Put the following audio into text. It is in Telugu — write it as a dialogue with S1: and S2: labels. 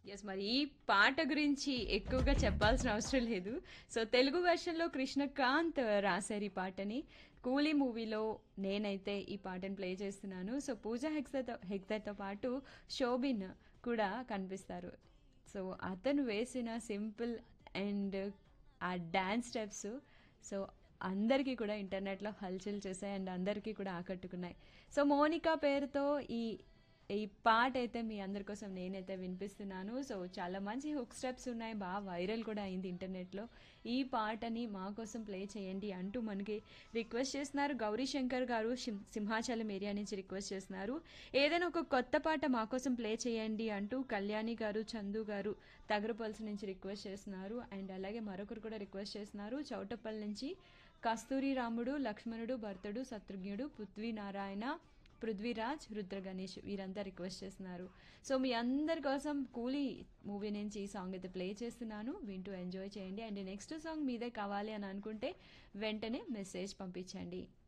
S1: ఎస్ మరి ఈ పాట గురించి ఎక్కువగా చెప్పాల్సిన అవసరం లేదు సో తెలుగు వెర్షన్లో కృష్ణకాంత్ రాశారు ఈ పాటని కూలీ మూవీలో నేనైతే ఈ పాటను ప్లే చేస్తున్నాను సో పూజా హెక్సర్తో హెక్సర్తో పాటు శోభిన్ కూడా కనిపిస్తారు సో అతను వేసిన సింపుల్ అండ్ ఆ డ్యాన్స్ స్టెప్స్ సో అందరికీ కూడా ఇంటర్నెట్లో హల్చల్ చేశాయి అండ్ అందరికీ కూడా ఆకట్టుకున్నాయి సో మోనికా పేరుతో ఈ ఈ పాట అయితే మీ అందరి కోసం నేనైతే వినిపిస్తున్నాను సో చాలా మంచి హుక్ స్టెప్స్ ఉన్నాయి బాగా వైరల్ కూడా అయింది ఇంటర్నెట్లో ఈ పాటని మా కోసం ప్లే చేయండి అంటూ మనకి రిక్వెస్ట్ చేస్తున్నారు గౌరీ శంకర్ గారు సింహ- సింహాచలం ఏరియా నుంచి రిక్వెస్ట్ చేస్తున్నారు ఏదైనా ఒక కొత్త పాట మా కోసం ప్లే చేయండి అంటూ కళ్యాణి గారు చందు గారు తగరపల్సి నుంచి రిక్వెస్ట్ చేస్తున్నారు అండ్ అలాగే మరొకరు కూడా రిక్వెస్ట్ చేస్తున్నారు చౌటప్పల్ నుంచి కస్తూరి రాముడు లక్ష్మణుడు భరతుడు శత్రుఘ్నుడు పృథ్వీ నారాయణ పృథ్వీరాజ్ రుద్ర గణేష్ వీరంతా రిక్వెస్ట్ చేస్తున్నారు సో మీ అందరి కోసం కూలీ మూవీ నుంచి ఈ సాంగ్ అయితే ప్లే చేస్తున్నాను వింటూ ఎంజాయ్ చేయండి అండ్ నెక్స్ట్ సాంగ్ మీదే కావాలి అని అనుకుంటే వెంటనే మెసేజ్ పంపించండి